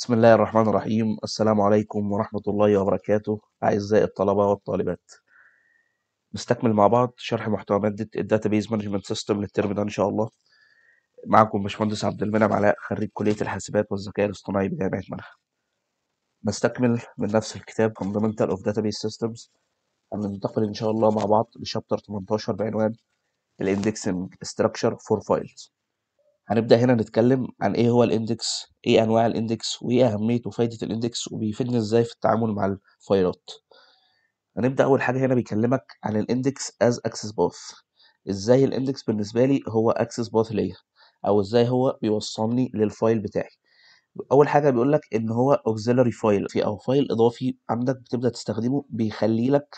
بسم الله الرحمن الرحيم السلام عليكم ورحمة الله وبركاته أعزائي الطلبة والطالبات نستكمل مع بعض شرح محتوى مادة الداتابيز مانجمنت سيستم للترم ده إن شاء الله معكم باشمهندس عبد المنعم علاء خريج كلية الحاسبات والذكاء الاصطناعي بجامعة منها نستكمل من نفس الكتاب Fundamental of Database Systems هننتقل إن شاء الله مع بعض لشابتر 18 بعنوان الاندكسنج structure for files هنبدأ هنا نتكلم عن ايه هو الاندكس ايه انواع الاندكس وايه اهمية وفايدة الاندكس وبيفيدنا ازاي في التعامل مع الفايلات هنبدأ اول حاجة هنا بيكلمك عن الاندكس as access path ازاي الاندكس بالنسبة لي هو access path ليا او ازاي هو بيوصلني للفايل بتاعي اول حاجة بيقول لك ان هو auxiliary file في او فايل اضافي عندك بتبدأ تستخدمه بيخلي لك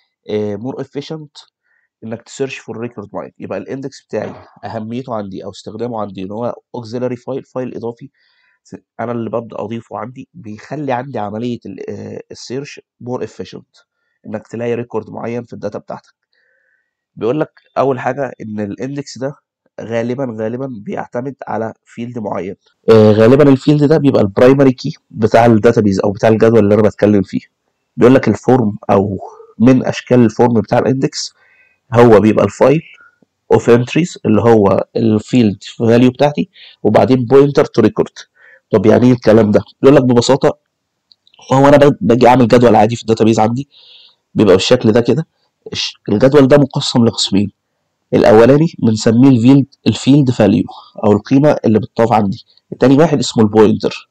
مور efficient انك تسيرش فور ريكورد معين يبقى الاندكس بتاعي اهميته عندي او استخدامه عندي ان هو اوكسيلاري فايل فايل اضافي انا اللي ببدا اضيفه عندي بيخلي عندي عمليه السيرش مور افيشنت انك تلاقي ريكورد معين في الداتا بتاعتك بيقول لك اول حاجه ان الاندكس ده غالبا غالبا بيعتمد على فيلد معين آه غالبا الفيلد ده بيبقى البرايمري كي بتاع الداتابيز او بتاع الجدول اللي انا بتكلم فيه بيقول لك الفورم او من اشكال الفورم بتاع الاندكس هو بيبقى الفايل اوف انتريز اللي هو الفيلد فاليو بتاعتي وبعدين بوينتر تو ريكورد طب يعني ايه الكلام ده بيقول لك ببساطه هو انا باجي اعمل جدول عادي في الداتابيز عندي بيبقى بالشكل ده كده الجدول ده مقسم لقسمين الاولاني بنسميه الفيلد الفيلد فاليو او القيمه اللي بتضاف عندي التاني واحد اسمه البوينتر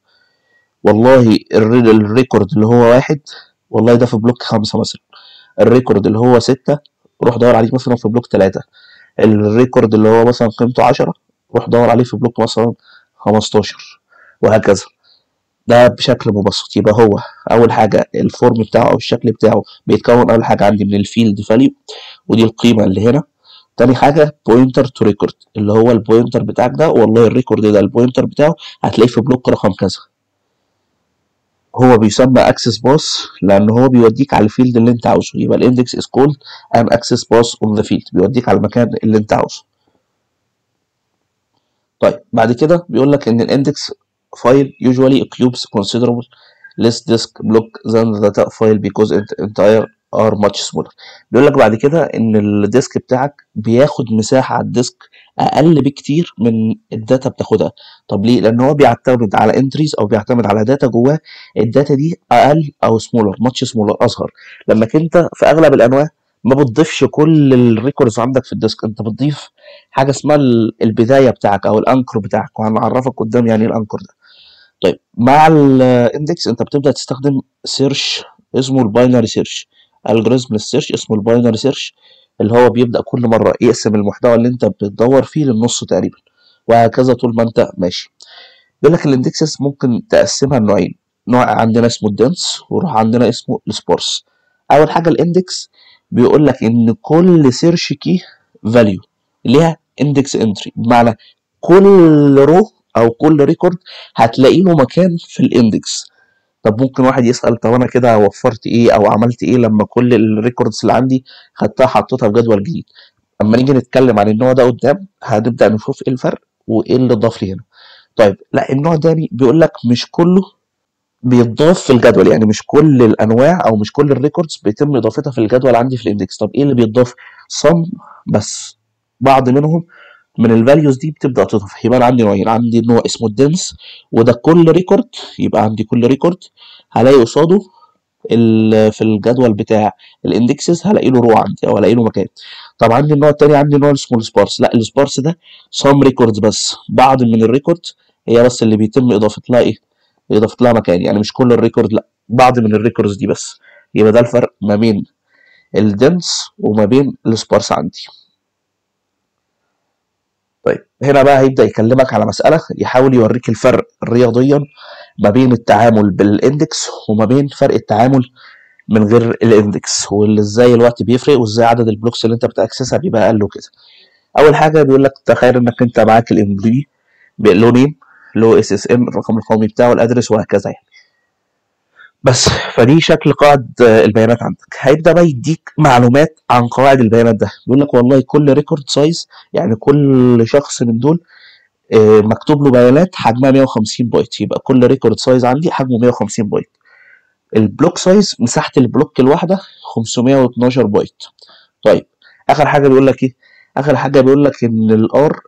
والله الريكورد اللي هو واحد والله ده في بلوك خمسة مثلا الريكورد اللي هو ستة روح دور عليه مثلا في بلوك تلاتة الريكورد اللي هو مثلا قيمته عشرة روح دور عليه في بلوك مثلا خمستاشر وهكذا ده بشكل مبسط يبقى هو أول حاجة الفورم بتاعه أو الشكل بتاعه بيتكون أول حاجة عندي من الفيلد فاليو ودي القيمة اللي هنا تاني حاجة بوينتر تو ريكورد اللي هو البوينتر بتاعك ده والله الريكورد ده البوينتر بتاعه هتلاقيه في بلوك رقم كذا هو بيسمى اكسس باس لان هو بيوديك على الفيلد اللي انت عاوزه يبقى الاندكس از كولد ان اكسس باس اون ذا فيلد بيوديك على المكان اللي انت عاوزه طيب بعد كده بيقول لك ان الاندكس فايل usually occupies considerable less disk block than the data file because entire are much smaller بيقول لك بعد كده ان الديسك بتاعك بياخد مساحه على الديسك اقل بكتير من الداتا بتاخدها طب ليه لان هو بيعتمد على انتريز او بيعتمد على داتا جواه الداتا دي اقل او سمولر ماتش سمولر اصغر لانك انت في اغلب الانواع ما بتضيفش كل الريكوردز عندك في الديسك انت بتضيف حاجه اسمها البدايه بتاعك او الانكر بتاعك وهنعرفك قدام يعني ايه الانكر ده طيب مع الاندكس انت بتبدا تستخدم سيرش اسمه الباينري سيرش الجوريزم للسيرش اسمه الباينري سيرش اللي هو بيبدا كل مره يقسم المحتوى اللي انت بتدور فيه للنص تقريبا وهكذا طول ما انت ماشي بيقول لك الاندكسز ممكن تقسمها لنوعين نوع عندنا اسمه الدنس وروح عندنا اسمه السبورس اول حاجه الاندكس بيقول لك ان كل سيرش كي فاليو ليها اندكس انتري بمعنى كل رو او كل ريكورد هتلاقي له مكان في الاندكس طب ممكن واحد يسأل طب انا كده وفرت ايه او عملت ايه لما كل الريكوردز اللي عندي خدتها حطيتها في جدول جديد اما نيجي نتكلم عن النوع ده قدام هنبدأ نشوف ايه الفرق وايه اللي ضاف لي هنا طيب لا النوع ده بيقول لك مش كله بيتضاف في الجدول يعني مش كل الانواع او مش كل الريكوردز بيتم اضافتها في الجدول عندي في الاندكس طب ايه اللي بيتضاف صم بس بعض منهم من الفاليوز دي بتبدا تضاف يبقى انا عندي نوعين عندي نوع اسمه الدنس وده كل ريكورد يبقى عندي كل ريكورد هلاقي قصاده في الجدول بتاع الاندكسز هلاقي له رو عندي او هلاقي له مكان طب عندي النوع التاني عندي نوع اسمه السبارس لا السبارس ده سام ريكوردز بس بعض من الريكورد هي بس اللي بيتم اضافه لها ايه اضافه لها مكان يعني مش كل الريكورد لا بعض من الريكوردز دي بس يبقى ده الفرق ما بين الدنس وما بين السبارس عندي طيب هنا بقى هيبدأ يكلمك على مسألة يحاول يوريك الفرق رياضيا ما بين التعامل بالاندكس وما بين فرق التعامل من غير الاندكس وازاي الوقت بيفرق وازاي عدد البلوكس اللي انت بتاكسسها بيبقى اقل وكده اول حاجه بيقول لك تخيل انك انت معاك الامبلوي له نيم له اس اس ام الرقم القومي بتاعه الادرس وهكذا يعني بس فدي شكل قواعد البيانات عندك هيبدا بقى يديك معلومات عن قواعد البيانات ده بيقول لك والله كل ريكورد سايز يعني كل شخص من دول آه، مكتوب له بيانات حجمها 150 بايت يبقى كل ريكورد سايز عندي حجمه 150 بايت البلوك سايز مساحه البلوك الواحده 512 بايت طيب اخر حاجه بيقول لك ايه اخر حاجه بيقول لك ان الار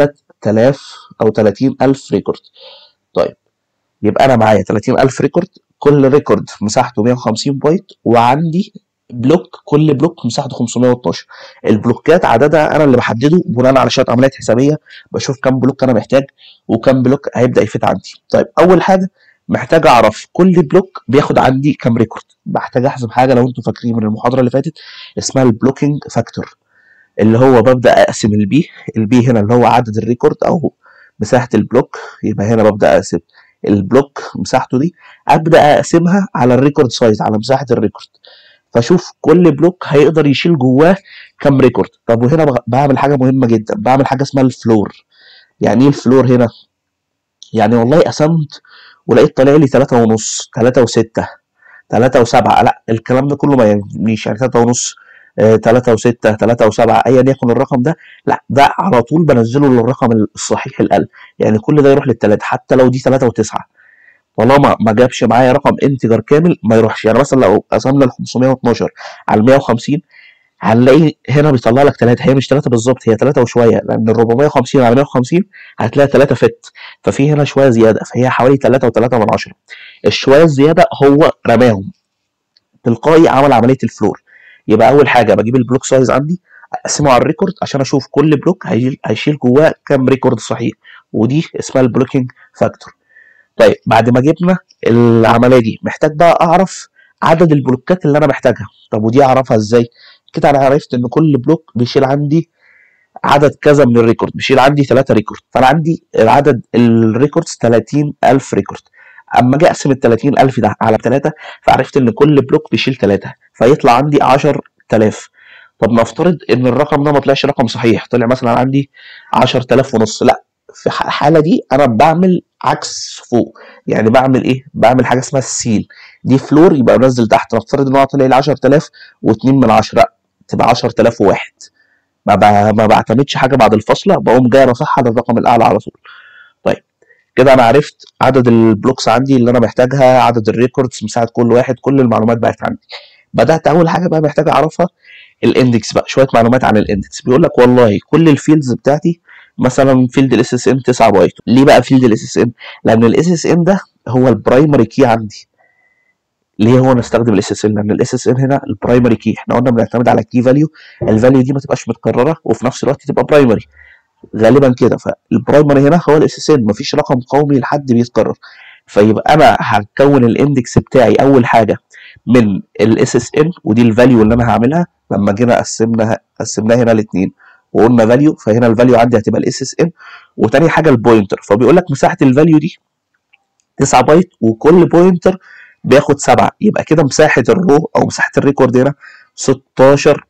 3000 او 30000 ريكورد طيب يبقى انا معايا 30000 ريكورد كل ريكورد مساحته 150 بايت وعندي بلوك كل بلوك مساحته 512 البلوكات عددها انا اللي بحدده بناء على شويه عمليات حسابيه بشوف كام بلوك انا محتاج وكام بلوك هيبدا يفيد عندي طيب اول حاجه محتاج اعرف كل بلوك بياخد عندي كام ريكورد محتاج احسب حاجه لو انتم فاكرين من المحاضره اللي فاتت اسمها البلوكينج فاكتور اللي هو ببدا اقسم البي البي هنا اللي هو عدد الريكورد او مساحه البلوك يبقى هنا ببدا اقسم البلوك مساحته دي ابدا اقسمها على الريكورد سايز على مساحه الريكورد فاشوف كل بلوك هيقدر يشيل جواه كام ريكورد طب وهنا بغ- بعمل حاجه مهمه جدا بعمل حاجه اسمها الفلور يعني ايه الفلور هنا يعني والله قسمت ولقيت طالع لي 3 ونص 3 و6 3 و7 لا الكلام ده كله ما يهمنيش يعني 3 ونص 3 و6 3 و7 ايا يكن الرقم ده لا ده على طول بنزله للرقم الصحيح الاقل يعني كل ده يروح للثلاثه حتى لو دي 3 و9 طالما ما جابش معايا رقم انتجر كامل ما يروحش يعني مثلا لو قسمنا ال 512 على ال 150 هنلاقي هنا بيطلع لك 3 هي مش 3 بالظبط هي 3 وشويه لان ال 450 على 150 هتلاقي 3 فت ففي هنا شويه زياده فهي حوالي 3 و3 من 10 الشويه الزياده هو رماهم تلقائي عمل عمليه الفلور يبقى اول حاجه بجيب البلوك سايز عندي اقسمه على الريكورد عشان اشوف كل بلوك هيشيل هيشيل جواه كام ريكورد صحيح ودي اسمها البلوكينج فاكتور طيب بعد ما جبنا العمليه دي محتاج بقى اعرف عدد البلوكات اللي انا محتاجها طب ودي اعرفها ازاي كده انا عرفت ان كل بلوك بيشيل عندي عدد كذا من الريكورد بيشيل عندي 3 ريكورد فانا عندي العدد الريكوردز 30000 ريكورد اما اجي اقسم ال 30000 ده على 3 فعرفت ان كل بلوك بيشيل 3 فيطلع عندي 10000 طب نفترض ان الرقم ده ما طلعش رقم صحيح طلع مثلا عندي 10000 ونص لا في الحاله دي انا بعمل عكس فوق يعني بعمل ايه بعمل حاجه اسمها السيل دي فلور يبقى بنزل تحت نفترض ان هو طلع لي 10000 و2 من 10 تبقى 10001 ما, ب... ما بعتمدش حاجه بعد الفاصله بقوم جاي رافعها للرقم الاعلى على طول طيب كده انا عرفت عدد البلوكس عندي اللي انا محتاجها عدد الريكوردز مساحه كل واحد كل المعلومات بقت عندي بدات اول حاجه بقى محتاج اعرفها الاندكس بقى شويه معلومات عن الاندكس بيقول لك والله كل الفيلدز بتاعتي مثلا فيلد الاس اس ان 9 بايت ليه بقى فيلد الاس اس ان لان الاس اس ان ده هو البرايمري كي عندي ليه هو نستخدم الاس اس ان لان الاس اس ان هنا البرايمري كي احنا قلنا بنعتمد على كي فاليو الفاليو دي ما تبقاش متكرره وفي نفس الوقت تبقى برايمري غالبا كده فالبرايمري هنا هو الاس اس ان مفيش رقم قومي لحد بيتكرر فيبقى انا هكون الاندكس بتاعي اول حاجه من الاس اس ان ودي الفاليو اللي انا هعملها لما جينا قسمنا قسمناها هنا الاثنين وقلنا فاليو فهنا الفاليو عندي هتبقى الاس اس ان وتاني حاجه البوينتر فبيقول لك مساحه الفاليو دي 9 بايت وكل بوينتر بياخد 7 يبقى كده مساحه الرو او مساحه الريكورد هنا 16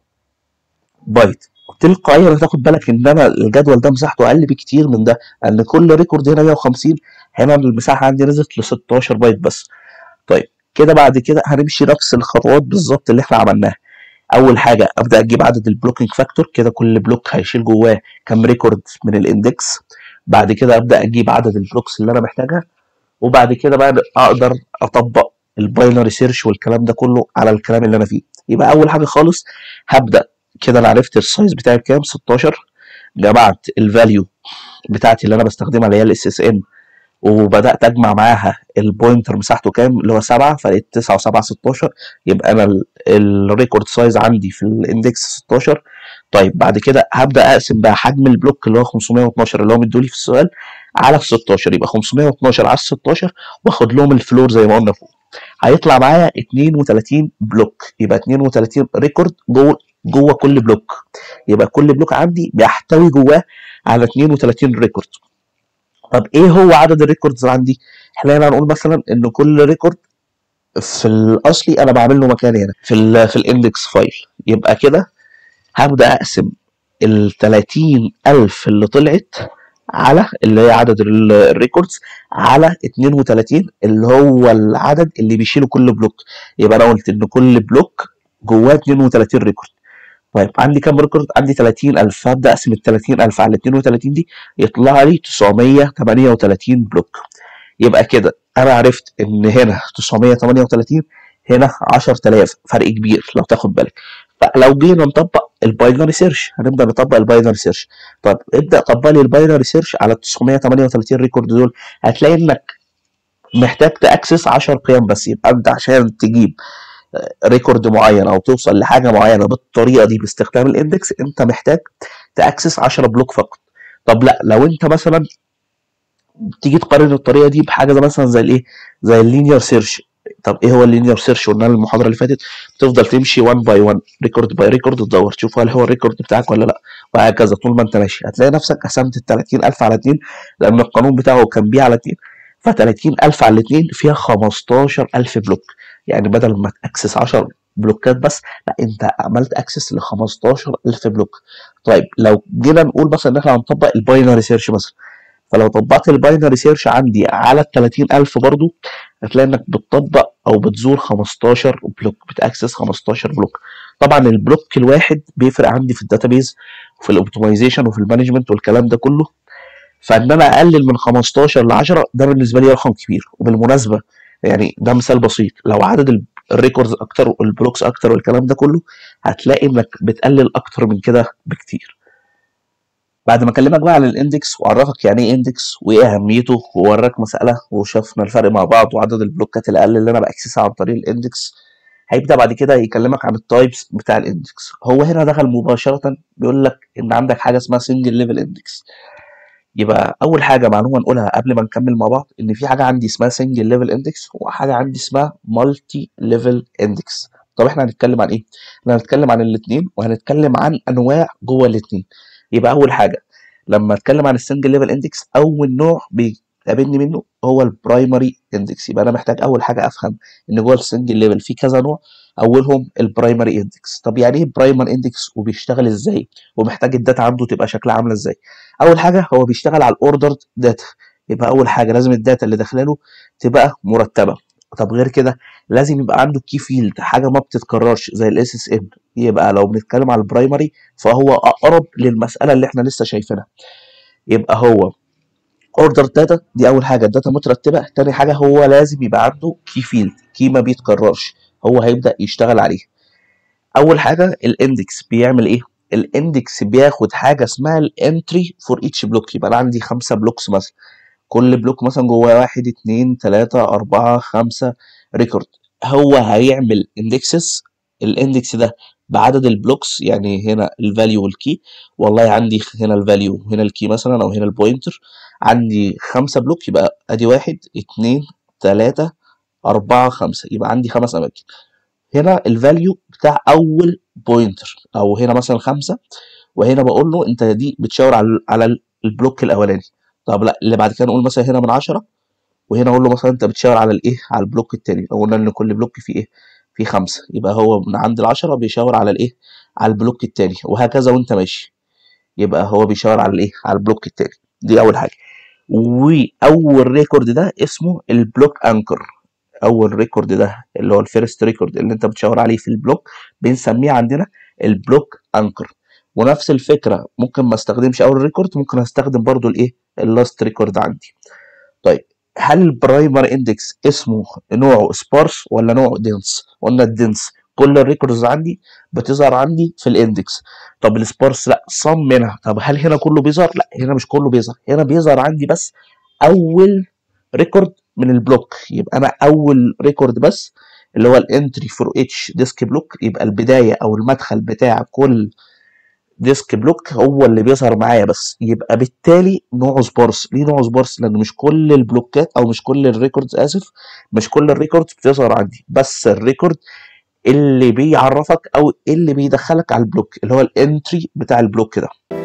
بايت تلقائيا هتاخد بالك ان انا الجدول ده مساحته اقل بكتير من ده لان كل ريكورد هنا 150 هنا المساحه عندي نزلت ل 16 بايت بس طيب كده بعد كده هنمشي نفس الخطوات بالظبط اللي احنا عملناها اول حاجه ابدا اجيب عدد البلوكينج فاكتور كده كل بلوك هيشيل جواه كام ريكورد من الاندكس بعد كده ابدا اجيب عدد البلوكس اللي انا محتاجها وبعد كده بقى اقدر اطبق الباينري سيرش والكلام ده كله على الكلام اللي انا فيه يبقى اول حاجه خالص هبدا كده انا عرفت السايز بتاعي بكام 16 جمعت الفاليو بتاعتي اللي انا بستخدمها اللي هي الاس اس ان وبدات اجمع معاها البوينتر مساحته كام اللي هو 7 فلقيت 9 و7 16 يبقى انا الريكورد سايز عندي في الاندكس 16 طيب بعد كده هبدا اقسم بقى حجم البلوك اللي هو 512 اللي هو مدولي في السؤال على ال 16 يبقى 512 على ال 16 واخد لهم الفلور زي ما قلنا فوق هيطلع معايا 32 بلوك يبقى 32 ريكورد جوه جوه كل بلوك يبقى كل بلوك عندي بيحتوي جواه على 32 ريكورد طب ايه هو عدد الريكوردز اللي عندي احنا هنا هنقول مثلا ان كل ريكورد في الاصلي انا بعمل له مكان هنا في ال في الاندكس فايل يبقى كده هبدا اقسم ال 30000 اللي طلعت على اللي هي عدد الريكوردز على 32 اللي هو العدد اللي بيشيله كل بلوك يبقى انا قلت ان كل بلوك جواه 32 ريكورد طيب عندي كام ريكورد عندي 30000 فابدا اقسم ال 30000 على 32 دي يطلع لي 938 بلوك يبقى كده انا عرفت ان هنا 938 هنا 10000 فرق كبير لو تاخد بالك فلو جينا نطبق الباينري سيرش هنبدا نطبق الباينري سيرش طب ابدا طبق لي الباينري سيرش على ال 938 ريكورد دول هتلاقي انك محتاج تاكسس 10 قيم بس يبقى انت عشان تجيب ريكورد معين او توصل لحاجه معينه بالطريقه دي باستخدام الاندكس انت محتاج تاكسس 10 بلوك فقط طب لا لو انت مثلا تيجي تقارن الطريقه دي بحاجه زي مثلا زي الايه زي اللينير سيرش طب ايه هو اللينير سيرش قلنا المحاضره اللي فاتت تفضل تمشي 1 باي 1 ريكورد باي ريكورد تدور تشوف هل هو الريكورد بتاعك ولا لا وهكذا طول ما انت ماشي هتلاقي نفسك قسمت ال 30000 على 2 لان القانون بتاعه كان بي على 2 ف 30000 على 2 فيها 15000 بلوك يعني بدل ما تاكسس 10 بلوكات بس لا انت عملت اكسس ل 15000 بلوك طيب لو جينا نقول مثلا ان احنا هنطبق الباينري سيرش مثلا فلو طبقت الباينري سيرش عندي على ال 30000 برضو هتلاقي انك بتطبق او بتزور 15 بلوك بتاكسس 15 بلوك طبعا البلوك الواحد بيفرق عندي في الداتابيز وفي الاوبتمايزيشن وفي المانجمنت والكلام ده كله فان انا اقلل من 15 ل 10 ده بالنسبه لي رقم كبير وبالمناسبه يعني ده مثال بسيط لو عدد الريكوردز اكتر والبلوكس اكتر والكلام ده كله هتلاقي انك بتقلل اكتر من كده بكتير بعد ما اكلمك بقى عن الاندكس واعرفك يعني ايه اندكس وايه اهميته ووراك مساله وشفنا الفرق مع بعض وعدد البلوكات الاقل اللي انا باكسسها عن طريق الاندكس هيبدا بعد كده يكلمك عن التايبس بتاع الاندكس هو هنا دخل مباشره بيقول لك ان عندك حاجه اسمها سنجل ليفل اندكس يبقى اول حاجه معلومه نقولها قبل ما نكمل مع بعض ان في حاجه عندي اسمها سنجل ليفل اندكس وحاجه عندي اسمها مالتي ليفل اندكس طب احنا هنتكلم عن ايه احنا هنتكلم عن الاثنين وهنتكلم عن انواع جوه الاثنين يبقى اول حاجه لما اتكلم عن السنجل ليفل اندكس اول نوع بيقابلني منه هو البرايمري اندكس يبقى انا محتاج اول حاجه افهم ان جوه السنجل ليفل في كذا نوع اولهم البرايمري اندكس طب يعني ايه برايمري اندكس وبيشتغل ازاي ومحتاج الداتا عنده تبقى شكلها عامله ازاي اول حاجه هو بيشتغل على الاوردرد داتا يبقى اول حاجه لازم الداتا اللي داخله له تبقى مرتبه طب غير كده لازم يبقى عنده كي فيلد حاجه ما بتتكررش زي الاس اس ان يبقى لو بنتكلم على البرايمري فهو اقرب للمساله اللي احنا لسه شايفينها يبقى هو اوردر داتا دي اول حاجه الداتا مترتبه تاني حاجه هو لازم يبقى عنده كي فيلد كي ما بيتكررش هو هيبدا يشتغل عليه اول حاجه الاندكس بيعمل ايه الاندكس بياخد حاجه اسمها الانتري فور ايتش بلوك يبقى انا عندي خمسه بلوكس مثلا كل بلوك مثلا جواه واحد اتنين تلاته اربعه خمسه ريكورد هو هيعمل اندكسز الاندكس ده بعدد البلوكس يعني هنا الفاليو والكي والله عندي هنا الفاليو وهنا الكي مثلا او هنا البوينتر عندي خمسة بلوك يبقى ادي واحد اتنين تلاتة اربعة خمسة يبقى عندي خمس اماكن هنا الفاليو بتاع اول بوينتر او هنا مثلا خمسة وهنا بقول له انت دي بتشاور على على البلوك الاولاني طب لا اللي بعد كده نقول مثلا هنا من عشرة وهنا اقول له مثلا انت بتشاور على الايه على البلوك التاني لو قلنا ان كل بلوك فيه ايه فيه خمسة يبقى هو من عند العشرة بيشاور على الايه على البلوك التاني وهكذا وانت ماشي يبقى هو بيشاور على الايه على البلوك التاني دي اول حاجه واول ريكورد ده اسمه البلوك انكر اول ريكورد ده اللي هو الفيرست ريكورد اللي انت بتشاور عليه في البلوك بنسميه عندنا البلوك انكر ونفس الفكره ممكن ما استخدمش اول ريكورد ممكن استخدم برضو الايه اللاست ريكورد عندي طيب هل البرايمر اندكس اسمه نوعه سبارس ولا نوعه دنس قلنا الدنس كل الريكوردز عندي بتظهر عندي في الاندكس طب السبارس لا صم منها طب هل هنا كله بيظهر لا هنا مش كله بيظهر هنا بيظهر عندي بس اول ريكورد من البلوك يبقى انا اول ريكورد بس اللي هو الانتري فور اتش ديسك بلوك يبقى البدايه او المدخل بتاع كل ديسك بلوك هو اللي بيظهر معايا بس يبقى بالتالي نوعه سبارس ليه نوعه سبارس لان مش كل البلوكات او مش كل الريكوردز اسف مش كل الريكوردز بتظهر عندي بس الريكورد اللي بيعرفك او اللي بيدخلك على البلوك اللي هو الانتري بتاع البلوك ده